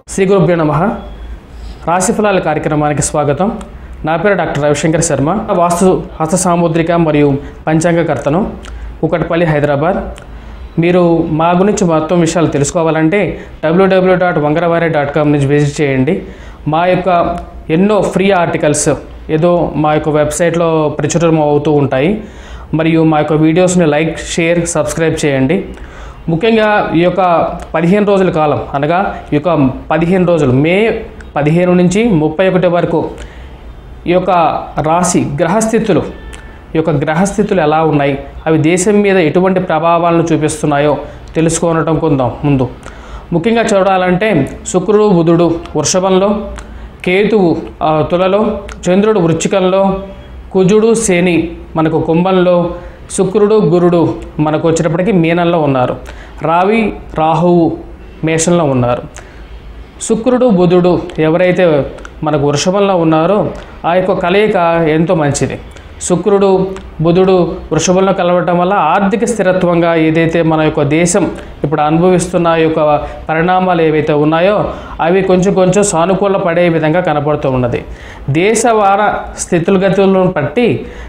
శ్రీ గురుభ్యో నమ రాశిఫలాల కార్యక్రమానికి స్వాగతం నా పేరు డాక్టర్ రవిశంకర్ శర్మ వాస్తు హస్త సాముద్రిక మరియు పంచాంగకర్తను కుకట్పల్లి హైదరాబాద్ మీరు మా గురించి మొత్తం విషయాలు తెలుసుకోవాలంటే డబ్ల్యూడబ్ల్యూ డాట్ వంగరవారి డాట్ కామ్ నుంచి విజిట్ చేయండి మా యొక్క ఎన్నో ఫ్రీ ఆర్టికల్స్ ఏదో మా యొక్క వెబ్సైట్లో ప్రచురం అవుతూ ఉంటాయి మరియు మా యొక్క వీడియోస్ని లైక్ షేర్ సబ్స్క్రైబ్ చేయండి ముఖ్యంగా ఈ యొక్క పదిహేను రోజుల కాలం అనగా ఈ యొక్క పదిహేను రోజులు మే పదిహేను నుంచి ముప్పై ఒకటి వరకు ఈ యొక్క రాశి గ్రహస్థితులు ఈ యొక్క గ్రహస్థితులు ఎలా ఉన్నాయి అవి దేశం మీద ఎటువంటి ప్రభావాలను చూపిస్తున్నాయో తెలుసుకోవటం కొందాం ముందు ముఖ్యంగా చూడాలంటే శుక్రుడు బుధుడు వృషభంలో కేతువు ఆ, తులలో చంద్రుడు వృచ్చికంలో కుజుడు శని మనకు కుంభంలో శుక్రుడు గురుడు మనకు వచ్చేటప్పటికి మీనంలో ఉన్నారు రావి రాహువు మేషంలో ఉన్నారు శుక్రుడు బుధుడు ఎవరైతే మనకు వృషభంలో ఉన్నారో ఆ యొక్క కలయిక ఎంతో మంచిది శుక్రుడు బుధుడు వృషభంలో కలవటం వల్ల ఆర్థిక స్థిరత్వంగా ఏదైతే మన యొక్క దేశం ఇప్పుడు అనుభవిస్తున్న ఈ యొక్క పరిణామాలు ఏవైతే ఉన్నాయో అవి కొంచెం కొంచెం సానుకూల పడే విధంగా కనపడుతూ ఉన్నది దేశవార స్థితులగతులను బట్టి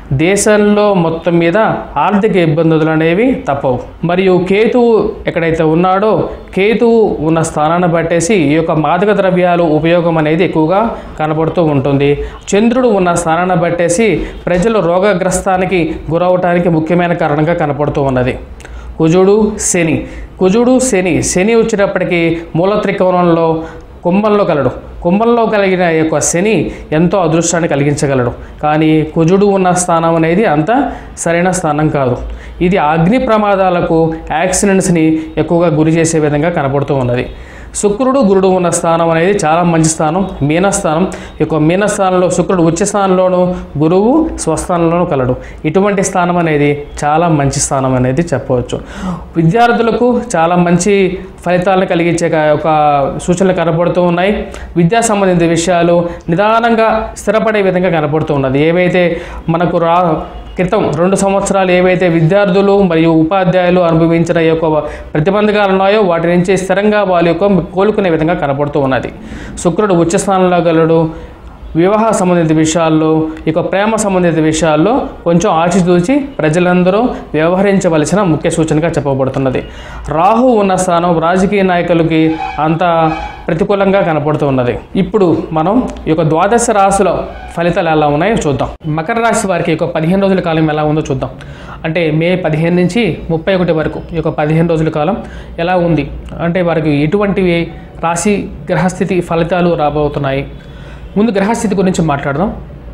దేశంలో మొత్తం మీద ఆర్థిక ఇబ్బందులు అనేవి తప్పవు మరియు కేతువు ఎక్కడైతే ఉన్నాడో కేతువు ఉన్న స్థానాన్ని బట్టేసి ఈ యొక్క మాదక ద్రవ్యాలు ఉపయోగం అనేది ఎక్కువగా కనబడుతూ ఉంటుంది చంద్రుడు ఉన్న స్థానాన్ని బట్టేసి ప్రజలు రోగగ్రస్తానికి గురవటానికి ముఖ్యమైన కారణంగా కనపడుతూ ఉన్నది కుజుడు శని కుజుడు శని శని వచ్చేటప్పటికి మూల త్రికోణంలో కుంభంలో కలడు కుంభంలో కలిగిన ఈ యొక్క శని ఎంతో అదృష్టాన్ని కలిగించగలడు కానీ కుజుడు ఉన్న స్థానం అనేది అంత సరైన స్థానం కాదు ఇది అగ్ని ప్రమాదాలకు యాక్సిడెంట్స్ని ఎక్కువగా గురి చేసే విధంగా కనపడుతూ ఉన్నది శుక్రుడు గురుడు ఉన్న స్థానం అనేది చాలా మంచి స్థానం మీనస్థానం ఈ యొక్క మీనస్థానంలో శుక్రుడు ఉచ్చ స్థానంలోను గురువు స్వస్థానంలోనూ కలడు ఇటువంటి స్థానం అనేది చాలా మంచి స్థానం అనేది చెప్పవచ్చు విద్యార్థులకు చాలా మంచి ఫలితాలను కలిగించే క- ఒక సూచనలు కనబడుతూ ఉన్నాయి విద్యా సంబంధిత విషయాలు నిదానంగా స్థిరపడే విధంగా కనబడుతూ ఉన్నది ఏవైతే మనకు రా క్రితం రెండు సంవత్సరాలు ఏవైతే విద్యార్థులు మరియు ఉపాధ్యాయులు అనుభవించిన ఈ యొక్క ప్రతిబంధకాలు ఉన్నాయో వాటి నుంచి స్థిరంగా వాళ్ళ యొక్క కోలుకునే విధంగా కనపడుతూ ఉన్నది శుక్రుడు ఉచ్చ స్థానంలో గలడు వివాహ సంబంధిత విషయాల్లో ఇక ప్రేమ సంబంధిత విషయాల్లో కొంచెం ఆచితూచి ప్రజలందరూ వ్యవహరించవలసిన ముఖ్య సూచనగా చెప్పబడుతున్నది రాహు ఉన్న స్థానం రాజకీయ నాయకులకి అంత ప్రతికూలంగా కనపడుతూ ఉన్నది ఇప్పుడు మనం ఈ యొక్క ద్వాదశ రాశుల ఫలితాలు ఎలా ఉన్నాయో చూద్దాం మకర రాశి వారికి ఈ యొక్క పదిహేను రోజుల కాలం ఎలా ఉందో చూద్దాం అంటే మే పదిహేను నుంచి ముప్పై ఒకటి వరకు ఈ యొక్క పదిహేను రోజుల కాలం ఎలా ఉంది అంటే వారికి ఎటువంటివి రాశి గ్రహస్థితి ఫలితాలు రాబోతున్నాయి ముందు గ్రహస్థితి గురించి మాట్లాడదాం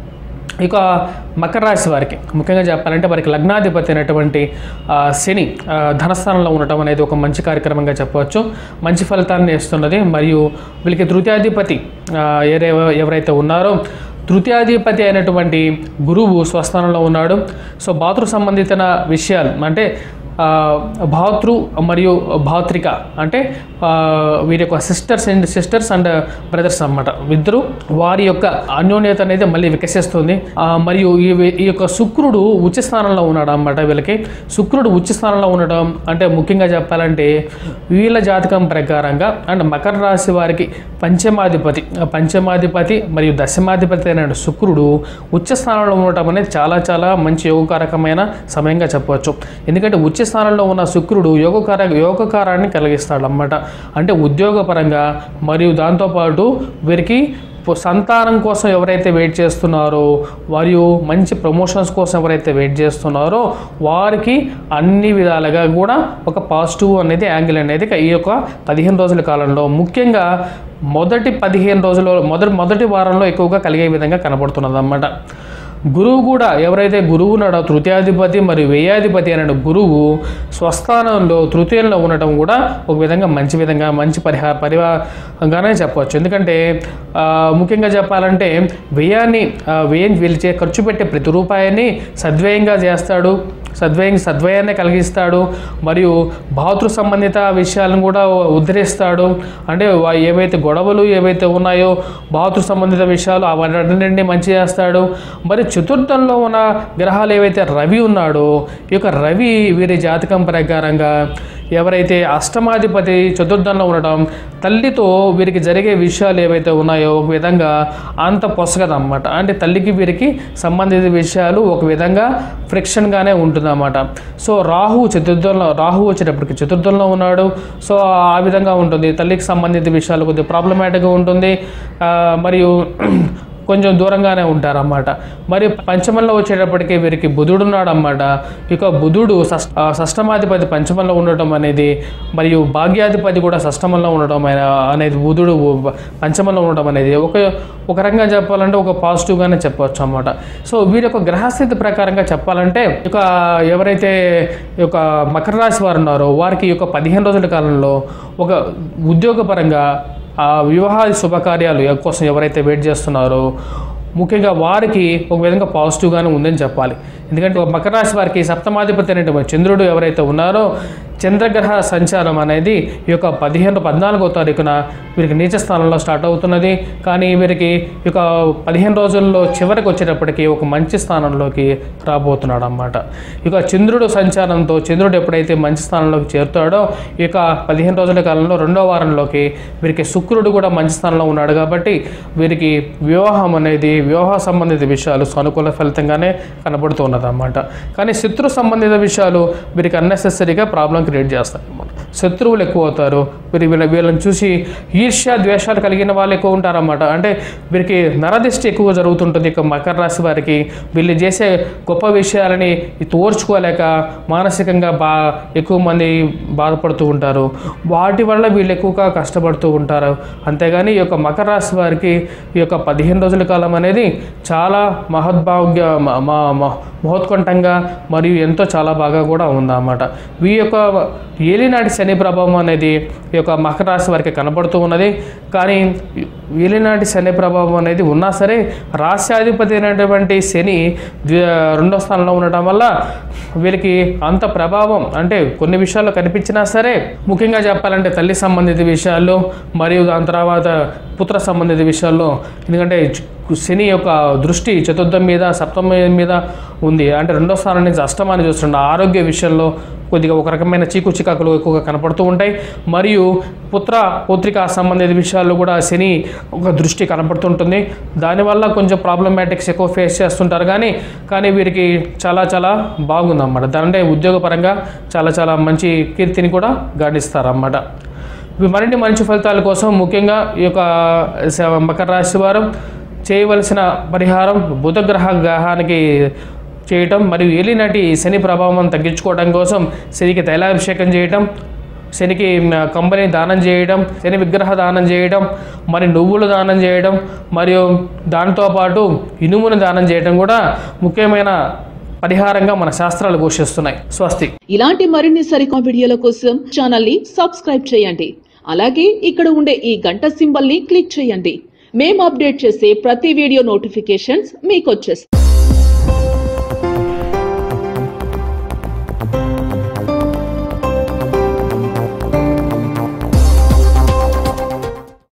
ఇక మకర రాశి వారికి ముఖ్యంగా చెప్పాలంటే వారికి లగ్నాధిపతి అయినటువంటి ఆ, శని ఆ, ధనస్థానంలో ఉండటం అనేది ఒక మంచి కార్యక్రమంగా చెప్పవచ్చు మంచి ఫలితాన్ని ఇస్తున్నది మరియు వీళ్ళకి తృతీయాధిపతి ఆ, ఏరే ఎవరైతే ఉన్నారో తృతీయాధిపతి అయినటువంటి గురువు స్వస్థానంలో ఉన్నాడు సో భాతృ సంబంధిత విషయాలు అంటే ఆ, భాతృ మరియు భాత్రిక అంటే ఆ, వీరి యొక్క sisters and sisters and brothers అన్నమాట ఇద్దరు వారి యొక్క అన్యోన్యత అనేది మళ్ళీ వికసిస్తుంది ఆ, మరియు ఈ ఈ యొక్క శుక్రుడు ఉచ్చ స్థానంలో ఉన్నాడు అన్నమాట వీళ్ళకి శుక్రుడు ఉచ్చ స్థానంలో ఉండడం అంటే ముఖ్యంగా చెప్పాలంటే వీళ్ళ జాతకం ప్రకారంగా అండ్ మకర రాశి వారికి పంచమాధిపతి ఆ పంచమాధిపతి మరియు దశమాధిపతి అయిన శుక్రుడు ఉచ్చ స్థానంలో ఉండటం అనేది చాలా చాలా మంచి యోగకారకమైన సమయంగా చెప్పవచ్చు ఎందుకంటే ఉచ్చ స్థానంలో ఉన్న శుక్రుడు యోగకార యోగకారాన్ని కలిగిస్తాడు అన్నమాట అంటే ఉద్యోగపరంగా మరియు దాంతోపాటు వీరికి పొ- సంతానం కోసం ఎవరైతే వెయిట్ చేస్తున్నారో మరియు మంచి ప్రమోషన్స్ కోసం ఎవరైతే వెయిట్ చేస్తున్నారో వారికి అన్ని విధాలుగా కూడా ఒక పాజిటివ్ అనేది యాంగిల్ అనేది ఈ యొక్క పదిహేను రోజుల కాలంలో ముఖ్యంగా మొదటి పదిహేను రోజుల్లో మొదటి మొదటి వారంలో ఎక్కువగా కలిగే విధంగా కనబడుతున్నది అన్నమాట గురువు కూడా ఎవరైతే గురువు ఉన్నాడో తృతీయాధిపతి మరియు వ్యయాధిపతి అనే గురువు స్వస్థానంలో తృతీయంలో ఉండటం కూడా ఒక విధంగా మంచి విధంగా మంచి పరిహా పరిహారంగానే చెప్పవచ్చు ఎందుకంటే ఆ, ముఖ్యంగా చెప్పాలంటే వ్యయాన్ని ఆ, వ్యయం వీళ్ళు చే ఖర్చు పెట్టే ప్రతి రూపాయిని సద్వ్యయంగా చేస్తాడు సద్వయం సద్వయాన్ని కలిగిస్తాడు మరియు భాతృ సంబంధిత విషయాలను కూడా ఉద్ధరిస్తాడు అంటే వా- ఏవైతే గొడవలు ఏవైతే ఉన్నాయో భాతృ సంబంధిత విషయాలు అవన్నీ మంచి చేస్తాడు మరి చతుర్థంలో ఉన్న గ్రహాలు ఏవైతే రవి ఉన్నాడో ఈ యొక్క రవి వీరి జాతకం ప్రకారంగా ఎవరైతే అష్టమాధిపతి చతుర్థంలో ఉండడం తల్లితో వీరికి జరిగే విషయాలు ఏవైతే ఉన్నాయో ఒక విధంగా అంత పొసగదన్నమాట అంటే తల్లికి వీరికి సంబంధిత విషయాలు ఒక విధంగా ఫ్రిక్షన్గానే ఉంటుందన్నమాట సో రాహు చతుర్థంలో రాహు వచ్చేటప్పటికి చతుర్థంలో ఉన్నాడు సో ఆ విధంగా ఉంటుంది తల్లికి సంబంధిత విషయాలు కొద్దిగా ప్రాబ్లమాటిక్గా ఉంటుంది ఆ, మరియు కొంచెం దూరంగానే ఉంటారన్నమాట మరియు పంచమంలో వచ్చేటప్పటికి వీరికి బుధుడు ఉన్నాడన్నమాట ఇక బుధుడు షష్- ఆ, షష్టమాధిపతి పంచమంలో ఉండటం అనేది మరియు భాగ్యాధిపతి కూడా షష్టమంలో ఉండటం అనే- అనేది బుధుడు పంచమంలో ఉండటం అనేది ఒక ఒక రకంగా చెప్పాలంటే ఒక పాజిటివ్గానే చెప్పవచ్చు అన్నమాట సో వీరి యొక్క గ్రహస్థితి ప్రకారంగా చెప్పాలంటే ఇక ఎవరైతే ఈ యొక్క మకర రాశి వారు ఉన్నారో వారికి ఈ యొక్క పదిహేను రోజుల కాలంలో ఒక ఉద్యోగపరంగా ఆ వివాహ శుభకార్యాలు ఎ- కోసం ఎవరైతే వెయిట్ చేస్తున్నారో ముఖ్యంగా వారికి ఒక విధంగా పాజిటివ్గానే ఉందని చెప్పాలి ఎందుకంటే మకర రాశి వారికి సప్తమాధిపతి అనేటువంటి చంద్రుడు ఎవరైతే ఉన్నారో చంద్రగ్రహ సంచారం అనేది ఈ యొక్క పదిహేను పద్నాలుగో తారీఖున వీరికి నీచ స్థానంలో స్టార్ట్ అవుతున్నది కానీ వీరికి ఈ యొక్క పదిహేను రోజుల్లో చివరికి వచ్చేటప్పటికి ఒక మంచి స్థానంలోకి రాబోతున్నాడు అన్నమాట ఇక చంద్రుడు సంచారంతో చంద్రుడు ఎప్పుడైతే మంచి స్థానంలోకి చేరుతాడో ఈ యొక్క పదిహేను రోజుల కాలంలో రెండో వారంలోకి వీరికి శుక్రుడు కూడా మంచి స్థానంలో ఉన్నాడు కాబట్టి వీరికి వివాహం అనేది వివాహ సంబంధిత విషయాలు సానుకూల ఫలితంగానే కనబడుతున్నది అన్నమాట కానీ శత్రు సంబంధిత విషయాలు వీరికి అన్నెసెసరీగా ప్రాబ్లం క్రియేట్ చేస్తాయి అన్నమాట శత్రువులు ఎక్కువ అవుతారు వీరి వీళ్ళ వీళ్ళని చూసి ఈర్ష్య ద్వేషాలు కలిగిన వాళ్ళు ఎక్కువ ఉంటారన్నమాట అంటే వీరికి నరదిష్టి ఎక్కువ జరుగుతుంటుంది ఇక మకర రాశి వారికి వీళ్ళు చేసే గొప్ప విషయాలని తోర్చుకోలేక మానసికంగా బా ఎక్కువ మంది బాధపడుతూ ఉంటారు వాటి వల్ల వీళ్ళు ఎక్కువగా కష్టపడుతూ ఉంటారు అంతేగాని ఈ యొక్క మకర రాశి వారికి ఈ యొక్క పదిహేను రోజుల కాలం అనేది చాలా మహద్భాగ్య మ- మ- మ- మహోత్కంఠంగా మరియు ఎంతో చాలా బాగా కూడా ఉందన్నమాట వీ యొక్క ఏలినాటి శని ప్రభావం అనేది ఈ యొక్క మకర రాశి వారికి కనబడుతూ ఉన్నది కానీ ఏలినాటి శని ప్రభావం అనేది ఉన్నా సరే రాశ్యాధిపతి అయినటువంటి శని ద్వి- రెండో స్థానంలో ఉండటం వల్ల వీరికి అంత ప్రభావం అంటే కొన్ని విషయాల్లో కనిపించినా సరే ముఖ్యంగా చెప్పాలంటే తల్లి సంబంధిత విషయాల్లో మరియు దాని తర్వాత పుత్ర సంబంధిత విషయాల్లో ఎందుకంటే శని యొక్క దృష్టి చతుర్థం మీద సప్తమి మీద ఉంది అంటే రెండో స్థానం నుంచి అష్టమాన్ని చూస్తుండే ఆరోగ్య విషయంలో కొద్దిగా ఒక రకమైన చీకు చికాకులు ఎక్కువగా కనపడుతూ ఉంటాయి మరియు పుత్ర పౌత్రిక సంబంధిత విషయాల్లో కూడా శని ఒక దృష్టి కనపడుతుంటుంది దానివల్ల కొంచెం ప్రాబ్లమాటిక్స్ ఎక్కువ ఫేస్ చేస్తుంటారు కానీ కానీ వీరికి చాలా చాలా బాగుందన్నమాట దాంట్లో ఉద్యోగపరంగా చాలా చాలా మంచి కీర్తిని కూడా గాడిస్తారన్నమాట ఇవి మరిన్ని మంచి ఫలితాల కోసం ముఖ్యంగా ఈ యొక్క స- మకర రాశి వారు చేయవలసిన పరిహారం బుధగ్రహ గ్రహానికి చేయటం మరియు ఏలినాటి శని ప్రభావం తగ్గించుకోవడం కోసం శనికి తైలాభిషేకం చేయటం శనికి మ, కంబని దానం చేయడం శని విగ్రహ దానం చేయడం మరి నువ్వులు దానం చేయడం మరియు దాంతోపాటు ఇనుమును దానం చేయడం కూడా ముఖ్యమైన పరిహారంగా మన శాస్త్రాలు ఘోషిస్తున్నాయి స్వస్తి ఇలాంటి మరిన్ని సరికొత్త వీడియోల కోసం ఛానల్ ని సబ్స్క్రైబ్ చేయండి అలాగే ఇక్కడ ఉండే ఈ గంట సింబల్ ని క్లిక్ చేయండి మేము అప్డేట్ చేసే ప్రతి వీడియో నోటిఫికేషన్స్ మీకు వచ్చేస్తాయి